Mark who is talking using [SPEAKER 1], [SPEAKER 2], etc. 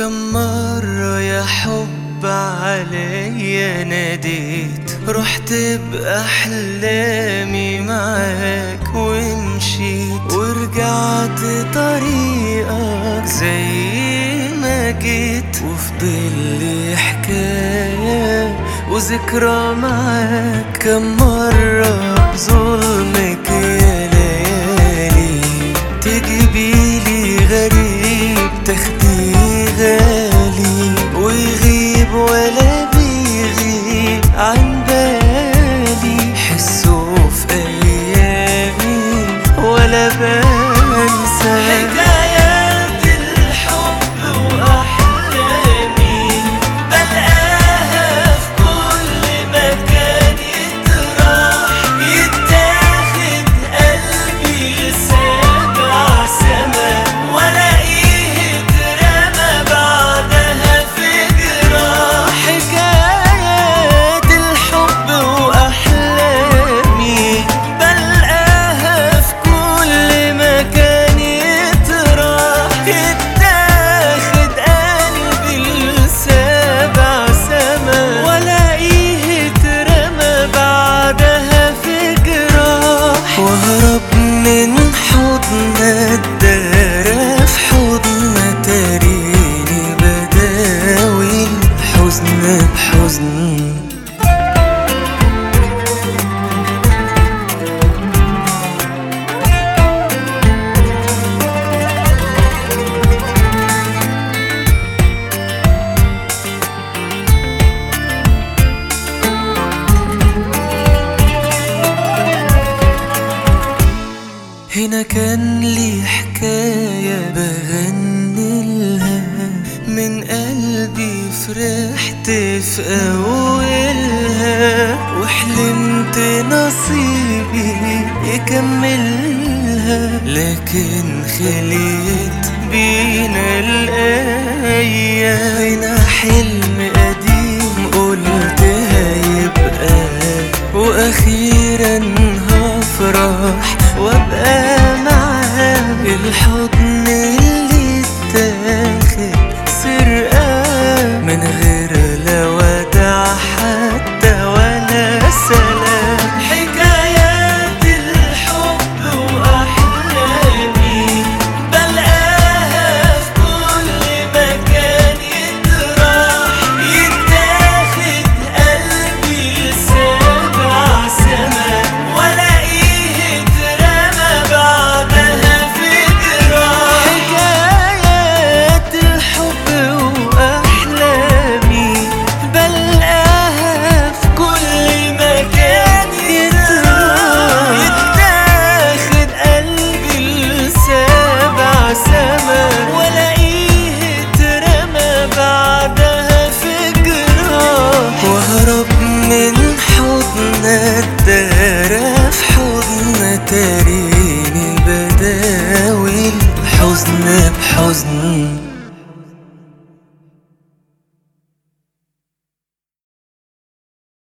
[SPEAKER 1] كم مرة يا حب عليا ناديت رحت بأحلامي معاك ومشيت ورجعت طريقك زي ما جيت وفضل لي حكاية وذكرى معاك كم مرة ظلمك يا ليالي تجيبيلي غريب تاخدي غالي ويغيب ولا بيغيب عن بالي حسه في ايامي ولا بنسى حكايات الحب واحلامي بلقاها في كل مكان يتراح يتاخد قلبي لسابع سما والاقيه اترمى بعدها في جراح حكايات الحب واحلامي بلقاها في كل مكان يتراح يتاخد قلبي لسابع سما والاقيه اترمى بعدها في جراح وهرب من حضن الدار في حضن تاريني بداوي الحزن بحزن هنا كان لي حكاية بغني لها من قلبي فرحت في أولها وحلمت نصيبي يكملها لكن خليت بينا الأيام هنا حلم قديم قلت هيبقى واخيرا هفرح وابقى معاه الحضن اللي اتاخد سرقة من غير لا وداع حتى ولا سلام حكايات الحب واحلامي بلقاها في كل مكان يتراح يتاخد قلبي لسابع سما والاقيه اترمى بعدها في جراح حكايات الحب واحلامي بلقاها في كل مكان يتراح يتاخد قلبي لسابع سما والاقيه اترمى بعدها في جراح وهرب من حضن الدار في حضن تاريني بداوي الحزن بحزن